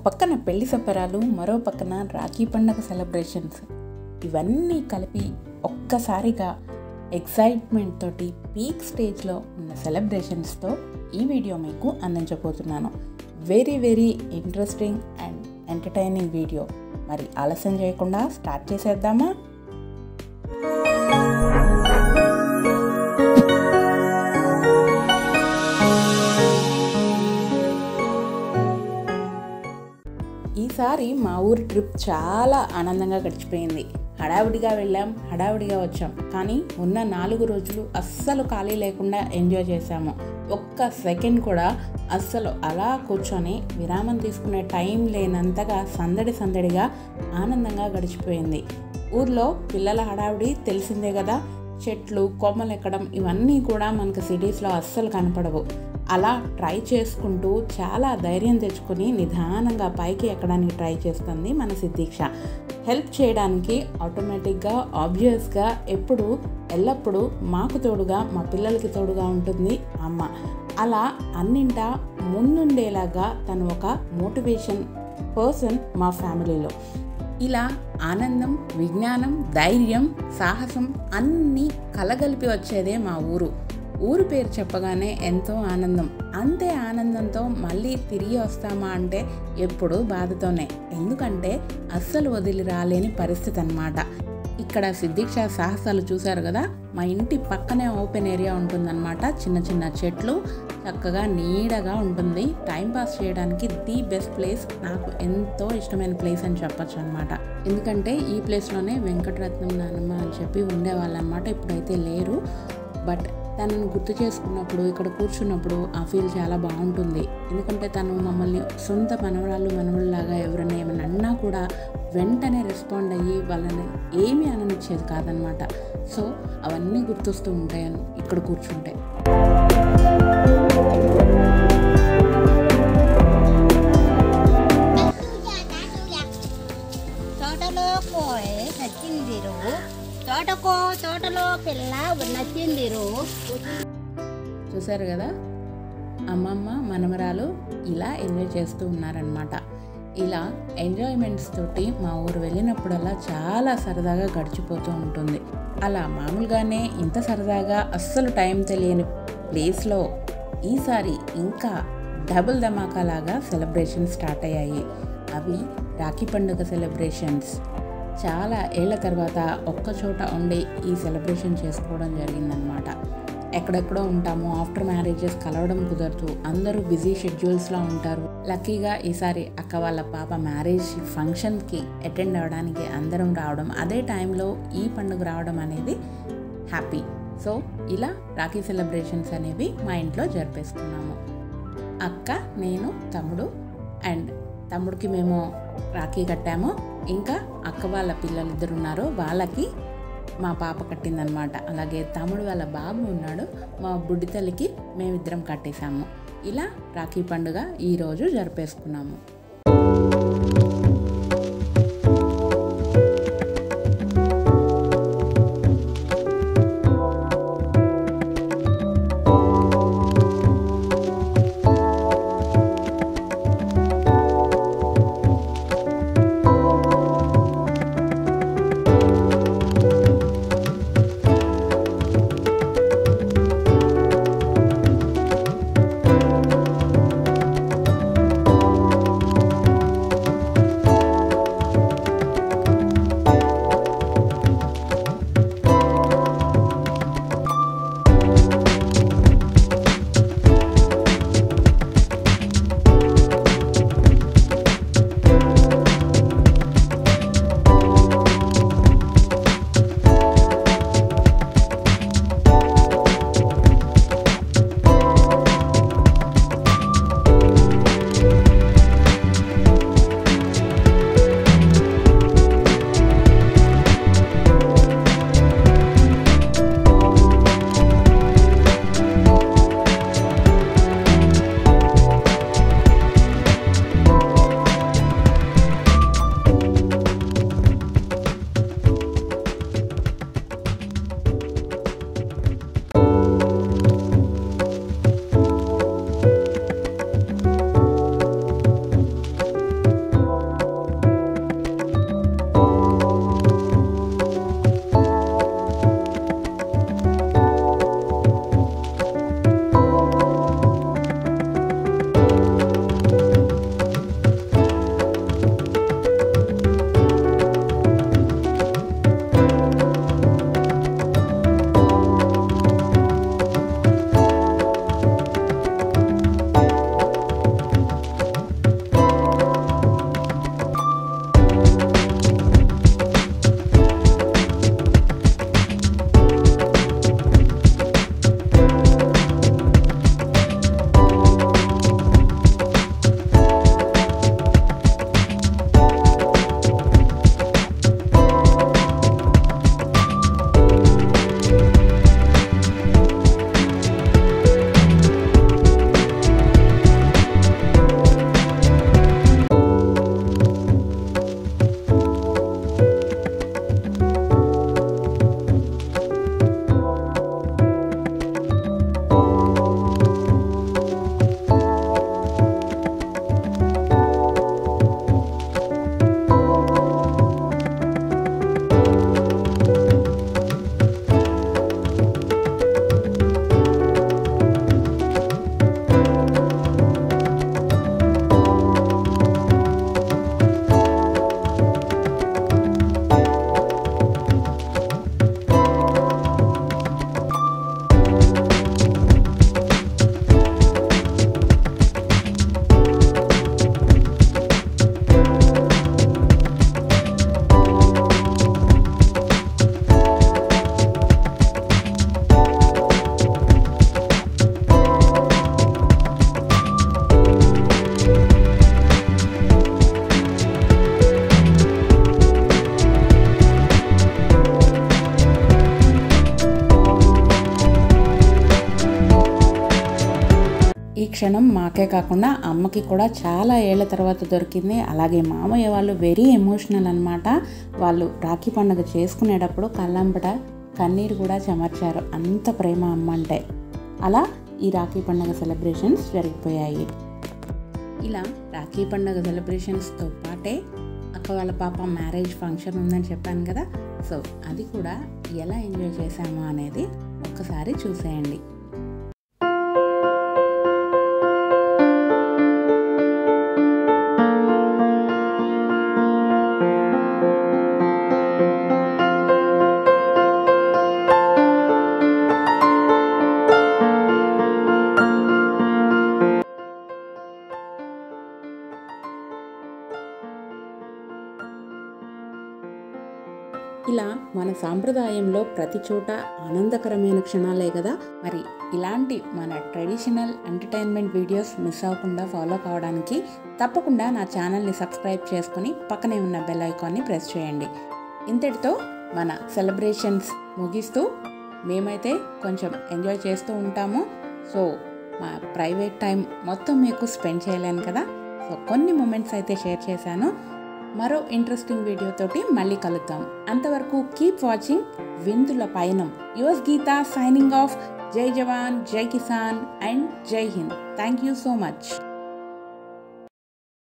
పక్కన పెళ్లి సంబరాలు మరో పక్కన రాఖీ పండగ సెలబ్రేషన్స్ ఇవన్నీ కలిపి ఒక్కసారిగా ఎక్సైట్మెంట్ తోటి పీక్ స్టేజ్లో ఉన్న సెలబ్రేషన్స్తో ఈ వీడియో మీకు అందించబోతున్నాను very very interesting and entertaining video మరి ఆలస్యం చేయకుండా స్టార్ట్ చేసేద్దామా ఈసారి మా ఊరి ట్రిప్ చాలా ఆనందంగా గడిచిపోయింది హడావిడిగా వెళ్ళాం హడావిడిగా వచ్చాం కానీ ఉన్న నాలుగు రోజులు అస్సలు ఖాళీ లేకుండా ఎంజాయ్ చేశాము ఒక్క సెకండ్ కూడా అస్సలు అలా కూర్చొని విరామం తీసుకునే టైం లేనంతగా సందడి సందడిగా ఆనందంగా గడిచిపోయింది ఊర్లో పిల్లల హడావిడి తెలిసిందే కదా చెట్లు కొమ్మలు ఎక్కడం ఇవన్నీ కూడా మనకు సిటీస్లో అస్సలు కనపడవు అలా ట్రై చేసుకుంటూ చాలా ధైర్యం తెచ్చుకొని నిదానంగా పైకి ఎక్కడానికి ట్రై చేస్తుంది మన సిద్ధీక్ష హెల్ప్ చేయడానికి ఆటోమేటిక్గా ఆబ్వియస్గా ఎప్పుడు ఎల్లప్పుడూ మాకు తోడుగా మా పిల్లలకి తోడుగా ఉంటుంది అమ్మ అలా అన్నింటా ముందుండేలాగా తను ఒక మోటివేషన్ పర్సన్ మా ఫ్యామిలీలో ఇలా ఆనందం విజ్ఞానం ధైర్యం సాహసం అన్నీ కలగలిపి వచ్చేదే మా ఊరు ఊరు పేరు చెప్పగానే ఎంతో ఆనందం అంతే ఆనందంతో మళ్ళీ తిరిగి వస్తామా అంటే ఎప్పుడూ బాధతోనే ఎందుకంటే అస్సలు వదిలి రాలేని పరిస్థితి అన్నమాట ఇక్కడ సిద్ధీక్ష సాహసాలు చూశారు కదా మా ఇంటి పక్కనే ఓపెన్ ఏరియా ఉంటుందన్నమాట చిన్న చిన్న చెట్లు చక్కగా నీడగా ఉంటుంది టైం పాస్ చేయడానికి ది బెస్ట్ ప్లేస్ నాకు ఎంతో ఇష్టమైన ప్లేస్ అని చెప్పొచ్చు అనమాట ఎందుకంటే ఈ ప్లేస్లోనే వెంకటరత్నం నానమ్మ అని చెప్పి ఉండేవాళ్ళు అనమాట ఇప్పుడైతే లేరు బట్ తనను గుర్తు చేసుకున్నప్పుడు ఇక్కడ కూర్చున్నప్పుడు ఆ ఫీల్ చాలా బాగుంటుంది ఎందుకంటే తను మమ్మల్ని సొంత మనవరాళ్ళు మనవళ్ళలాగా ఎవరైనా ఏమైనా అన్నా కూడా వెంటనే రెస్పాండ్ అయ్యి వాళ్ళని ఏమీ అననిచ్చేది కాదనమాట సో అవన్నీ గుర్తొస్తూ ఉంటాయి ఇక్కడ కూర్చుంటే తోటలో కోయ నచ్చిందిరు తోటకో తోటలో పిల్ల నచ్చిందిరు చూసారు కదా అమ్మమ్మ మనమరాలు ఇలా ఎంజాయ్ చేస్తూ ఉన్నారనమాట ఇలా ఎంజాయ్మెంట్స్ తోటి మా ఊరు వెళ్ళినప్పుడల్లా చాలా సరదాగా గడిచిపోతూ ఉంటుంది అలా మామూలుగానే ఇంత సరదాగా అస్సలు టైం తెలియని ప్లేస్లో ఈసారి ఇంకా డబుల్ ధమాకాలాగా సెలబ్రేషన్ స్టార్ట్ అయ్యాయి అవి రాఖీ పండుగ సెలబ్రేషన్స్ చాలా ఏళ్ల తర్వాత ఒక్క చోట ఉండి ఈ సెలబ్రేషన్ చేసుకోవడం జరిగిందనమాట ఎక్కడెక్కడో ఉంటాము ఆఫ్టర్ మ్యారేజెస్ కలవడం కుదరదు అందరూ బిజీ షెడ్యూల్స్లో ఉంటారు లక్కీగా ఈసారి అక్క వాళ్ళ పాప మ్యారేజ్ ఫంక్షన్కి అటెండ్ అవ్వడానికి అందరం రావడం అదే టైంలో ఈ పండుగ రావడం అనేది హ్యాపీ సో ఇలా రాఖీ సెలబ్రేషన్స్ అనేవి మా ఇంట్లో జరిపేసుకున్నాము అక్క నేను తమ్ముడు అండ్ తమ్ముడికి మేము రాఖీ కట్టాము ఇంకా అక్క వాళ్ళ పిల్లలు ఇద్దరు ఉన్నారు వాళ్ళకి మా పాప కట్టిందనమాట అలాగే తమ్ముడు వాళ్ళ బాబు ఉన్నాడు మా బుడ్డి తల్లికి మేమిద్దరం కట్టేశాము ఇలా రాఖీ పండుగ ఈరోజు జరిపేసుకున్నాము క్షణం మాకే కాకుండా అమ్మకి కూడా చాలా ఏళ్ల తర్వాత దొరికింది అలాగే మామయ్య వాళ్ళు వెరీ ఎమోషనల్ అనమాట వాళ్ళు రాఖీ పండుగ చేసుకునేటప్పుడు కళ్ళంబట కన్నీరు కూడా చెమర్చారు అంత ప్రేమ అమ్మ అంటే అలా ఈ రాఖీ పండుగ సెలబ్రేషన్స్ జరిగిపోయాయి ఇలా రాఖీ పండుగ సెలబ్రేషన్స్తో పాటే అక్క వాళ్ళ పాప మ్యారేజ్ ఫంక్షన్ ఉందని చెప్పాను కదా సో అది కూడా ఎలా ఎంజాయ్ చేశాము అనేది ఒక్కసారి చూసేయండి ఇలా మన సాంప్రదాయంలో ప్రతి చోట ఆనందకరమైన క్షణాలే కదా మరి ఇలాంటి మన ట్రెడిషనల్ ఎంటర్టైన్మెంట్ వీడియోస్ మిస్ అవ్వకుండా ఫాలో కావడానికి తప్పకుండా నా ఛానల్ని సబ్స్క్రైబ్ చేసుకొని పక్కనే ఉన్న బెల్ ఐకాన్ని ప్రెస్ చేయండి ఇంతటితో మన సెలబ్రేషన్స్ ముగిస్తూ మేమైతే కొంచెం ఎంజాయ్ చేస్తూ ఉంటాము సో మా ప్రైవేట్ టైం మొత్తం మీకు స్పెండ్ చేయలేను కదా సో కొన్ని మూమెంట్స్ అయితే షేర్ చేశాను మరో ఇంట్రెస్టింగ్ వీడియోతోటి మళ్ళీ కలుద్దాం అంతవరకు కీప్ వాచింగ్ విందుల పయనం యువస్ గీత సైనింగ్ ఆఫ్ జై జవాన్ జై కిసాన్ అండ్ జై హింద్ థ్యాంక్ యూ సో మచ్